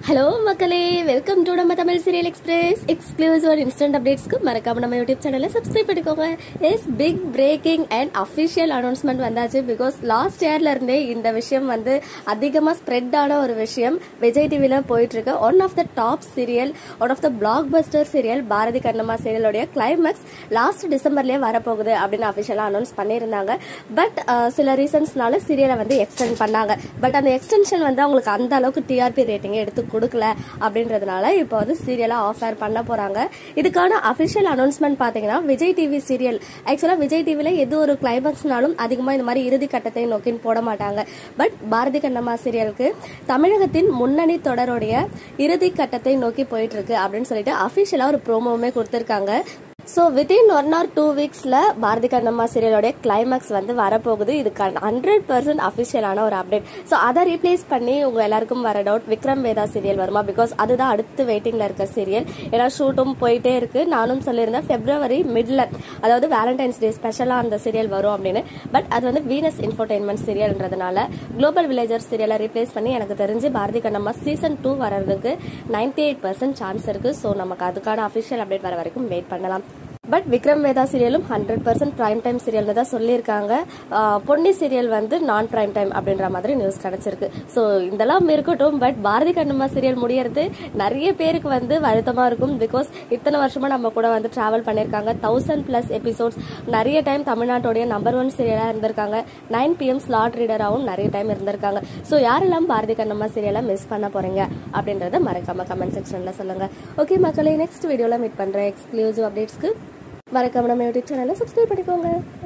hello மக்களே welcome to நம்ம Tamil serial express exclusive and instant அப்டேட்ஸ்க்கு மறக்காம நம்ம யூடியூப் சேனலை சப்ஸ்கிரைப் பண்ணிக்கோங்க yes big breaking and official announcement வந்தாச்சு பிகாஸ் லாஸ்ட் இயர்ல இருந்தே இந்த விஷயம் வந்து அதிகமாக ஸ்ப்ரெட் ஆன ஒரு விஷயம் விஜய் டிவியில் போயிட்டு இருக்கு one of the top serial one of the blockbuster serial Bharathi Kannamma சீரியலோடைய கிளைமேக்ஸ் லாஸ்ட் டிசம்பர்லேயே வரப்போகுது அப்படின்னு அஃபிஷியலாக அனௌன்ஸ் பண்ணியிருந்தாங்க பட் சில ரீசன்ஸ்னால சீரியலை வந்து எக்ஸ்டெண்ட் பண்ணாங்க பட் அந்த எக்ஸ்டென்ஷன் வந்து அவங்களுக்கு அந்த அளவுக்கு டிஆர்பி ரேட்டிங்கை எடுத்து கொடுக்கல அப்படின்றதுனால இப்போ வந்து சீரியலாக ஆஃப் ஏர் பண்ண போறாங்க இதுக்கான அஃபிஷியல் அனௌன்ஸ்மெண்ட் பார்த்தீங்கன்னா விஜய் டிவி சீரியல் ஆக்சுவலாக விஜய் டிவியில் எது ஒரு கிளைமேக்ஸ்னாலும் அதிகமாக இந்த மாதிரி இறுதி கட்டத்தை நோக்கின்னு போட மாட்டாங்க பட் பாரதி கண்ணம்மா சீரியலுக்கு தமிழகத்தின் முன்னணி தொடருடைய இறுதி கட்டத்தை நோக்கி போயிட்டு இருக்கு அப்படின்னு சொல்லிட்டு அஃபிஷியலாக ஒரு ப்ரோமோவுமே கொடுத்துருக்காங்க so within one or two வீக்ஸில் பாரதி கண்ணம்மா சீரியலோடைய கிளைமேக்ஸ் வந்து வரப்போகுது இதுக்கு ஹண்ட்ரட் பர்சன்ட் அஃபிஷியலான ஒரு அப்டேட் ஸோ அதை ரீப்ளேஸ் பண்ணி உங்கள் எல்லாருக்கும் வர டவுட் விக்ரம் வேதா சீரியல் வருமா பிகாஸ் அதுதான் அடுத்து வெயிட்டிங்கில் இருக்க சீரியல் ஏன்னா ஷூட்டும் போயிட்டே இருக்கு நானும் சொல்லியிருந்தேன் பிப்ரவரி மிட்ல அதாவது வேலண்டைன்ஸ் டே ஸ்பெஷலாக அந்த சீரியல் வரும் அப்படின்னு பட் அது வந்து வீனஸ் இன்ஃபர்டைன்மெண்ட் சீரியல்ன்றதுனால குளோபல் வில்லேஜர் சீரியலை ரீப்ளேஸ் பண்ணி எனக்கு தெரிஞ்சு பாரதி கண்ணம்மா சீசன் டூ வர்றதுக்கு நைன்டி எயிட் பர்சன்ட் சான்ஸ் இருக்கு ஸோ நமக்கு அதுக்கான அஃபிஷியல் அப்டேட் வர வரைக்கும் வெயிட் பண்ணலாம் பட் விக்ரம் வேதா சீரியலும் ஹண்ட்ரட் பர்சன்ட் பிரைம் டைம் சீரியல்னு தான் சொல்லியிருக்காங்க ஆஹ் பொன்னி சீரியல் வந்து நான் பிரைம் டைம் அப்படின்ற மாதிரி நியூஸ் கிடைச்சிருக்கு ஸோ இதெல்லாம் இருக்கட்டும் பட் பாரதி கண்ணம்மா சீரியல் முடியறது நிறைய பேருக்கு வந்து வருத்தமாக இருக்கும் பிகாஸ் இத்தனை வருஷமா நம்ம கூட வந்து டிராவல் பண்ணியிருக்காங்க தௌசண்ட் பிளஸ் எபிசோட்ஸ் நிறைய டைம் தமிழ்நாட்டுடைய நம்பர் ஒன் சீரியலாக இருந்திருக்காங்க நைன் பிஎம் ஸ்லாட் ரீடராகவும் நிறைய டைம் இருந்திருக்காங்க ஸோ யாரெல்லாம் பாரதி கண்ணம்மா சீரியலை மிஸ் பண்ண போறீங்க அப்படின்றத மறக்காம கமெண்ட் செக்ஷனில் சொல்லுங்க ஓகே மக்களே நெக்ஸ்ட் வீடியோவில் மீட் பண்ணுறேன் எக்ஸ்க்ளூசிவ் அப்டேட்ஸ்க்கு மறக்காம நம்ம யூடியூப் சேனலை சப்ஸ்கிரைப் பண்ணிக்கோங்க